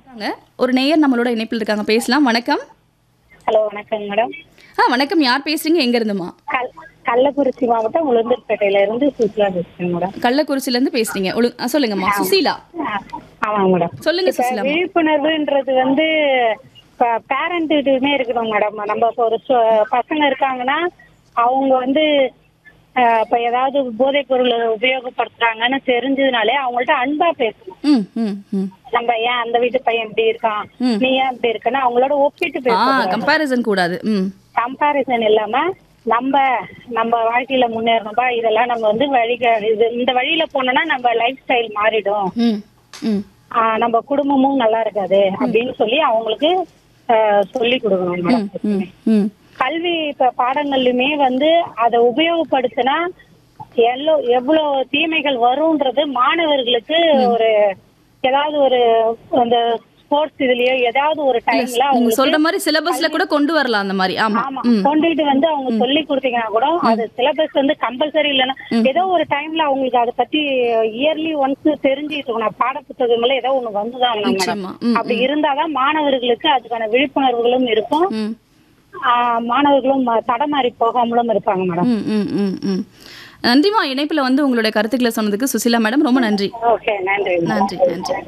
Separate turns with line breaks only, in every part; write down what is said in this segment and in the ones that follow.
இருக்காங்க ஒரு நேயர் நம்மளோட இணைப்பில் இருக்காங்க பேசலாம் வணக்கம்
ஹலோ வணக்கம் மேடம்
ஆ வணக்கம் யார் பேசுறீங்க எங்க இருந்துமா
கல் கள்ளக்குறிச்சி மாவட்டம் உளுந்தூர்பேட்டையில இருந்து சுசிலா பேசுறேன் மேடம்
கள்ளக்குறிச்சில இருந்து பேசுறீங்க ஒழு ஆ, சொல்லுங்கம்மா சுசீலா
ஆ, ஆமாங்க மேடம்
சொல்லுங்க
இப்ப
சுசீலா
விழிப்புணர்வுன்றது வந்து பேரண்ட்டுமே இருக்கணும் மேடம் நம்ம இப்போ ஒரு சொ- பசங்க இருக்காங்கன்னா அவங்க வந்து ஆஹ், இப்ப ஏதாவது போதைப் பொருள் உபயோகப்படுத்துறாங்கன்னு தெரிஞ்சதுனாலே அவங்கள்ட்ட அன்பா பேசணும்
ம் ம் ம்
நம்ம ஏன் அந்த வீட்டு பையன் இப்படி இருக்கான்
ம்.
நீ ஏன் இப்படி இருக்கன்னா அவங்களோட ஒப்பிட்டு
ஆ
பேசணும்
கம்பேரிசன் கூடாது ம்
கம்பாரிசன் இல்லாம நம்ம நம்ம வாழ்க்கையில முன்னேறணும்பா இதெல்லாம் நம்ம வந்து வழி இது இந்த வழியில போனோம்னா நம்ம லைஃப் ஸ்டைல் மாறிடும்
ம் ம்
ஆஹ் நம்ம குடும்பமும் நல்லா இருக்காது அப்படின்னு சொல்லி அவங்களுக்கு ஆஹ் சொல்லி கொடுக்கணும் மேடம்
ம் ம்
கல்வி இப்ப பாடங்கள்லயுமே வந்து அதை உபயோகப்படுத்தினா எல்லோ எவ்வளவு தீமைகள் வரும்ன்றது மாணவர்களுக்கு ஒரு ஏதாவது ஒரு அந்த ஸ்போர்ட்ஸ் இதுலயோ ஏதாவது ஒரு டைம்ல
நீங்க
அவங்களுக்கு
சொல்ற மாதிரி சிலபஸ்ல கூட கொண்டு வரலாம் அந்த மாதிரி ஆமா
ஆமா
ம்
கொண்டுட்டு வந்து அவங்க சொல்லி கொடுத்தீங்கன்னா கூட அது சிலபஸ் வந்து கம்பல்சரி இல்லைன்னா ஏதோ ஒரு டைம்ல அவங்களுக்கு அதை பத்தி இயர்லி ஒன்ஸ் தெரிஞ்சுட்டு இருக்கணும் பாட புத்தகங்கள்ல ஏதோ ஒண்ணு வந்துதான் ஆகணும் மேடம்
நிச்சயமா ம்
அப்படி இருந்தாதான் மாணவர்களுக்கு அதுக்கான விழிப்புணர்வுகளும் இருக்கும்
ம்
ஆஹ் மாணவர்களும் ம- தடமாறி போகாமலும் இருப்பாங்க மேடம்
ம் ம் ம் ம் நன்றிமா இணைப்புல வந்து உங்களுடைய கருத்துக்களை சொன்னதுக்கு சுசிலா மேடம் ரொம்ப நன்றி
ஓகே நன்றி
நன்றி நன்றி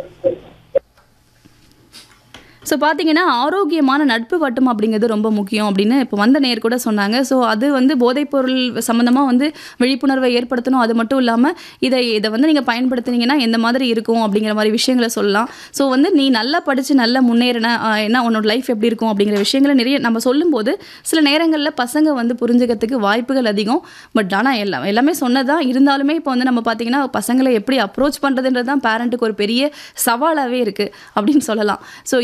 ஸோ பார்த்தீங்கன்னா ஆரோக்கியமான நட்பு வட்டம் அப்படிங்கிறது ரொம்ப முக்கியம் அப்படின்னு இப்போ வந்த நேர் கூட சொன்னாங்க ஸோ அது வந்து போதைப்பொருள் சம்மந்தமாக வந்து விழிப்புணர்வை ஏற்படுத்தணும் அது மட்டும் இல்லாமல் இதை இதை வந்து நீங்கள் பயன்படுத்துனீங்கன்னா எந்த மாதிரி இருக்கும் அப்படிங்கிற மாதிரி விஷயங்களை சொல்லலாம் ஸோ வந்து நீ நல்லா படித்து நல்லா முன்னேறின ஆஹ், என்ன உன்னோட லைஃப் எப்படி இருக்கும் அப்படிங்கிற விஷயங்களை நிறைய நம்ம சொல்லும்போது சில நேரங்களில் பசங்க வந்து புரிஞ்சுக்கிறதுக்கு வாய்ப்புகள் அதிகம் பட் ஆனால் எல்லாம் எல்லாமே சொன்னதான் இருந்தாலுமே இப்போ வந்து நம்ம பார்த்தீங்கன்னா பசங்களை எப்படி அப்ரோச் பண்ணுறதுன்றது தான் பேரண்ட்டுக்கு ஒரு பெரிய சவாலாகவே இருக்குது அப்படின்னு சொல்லலாம் ஸோ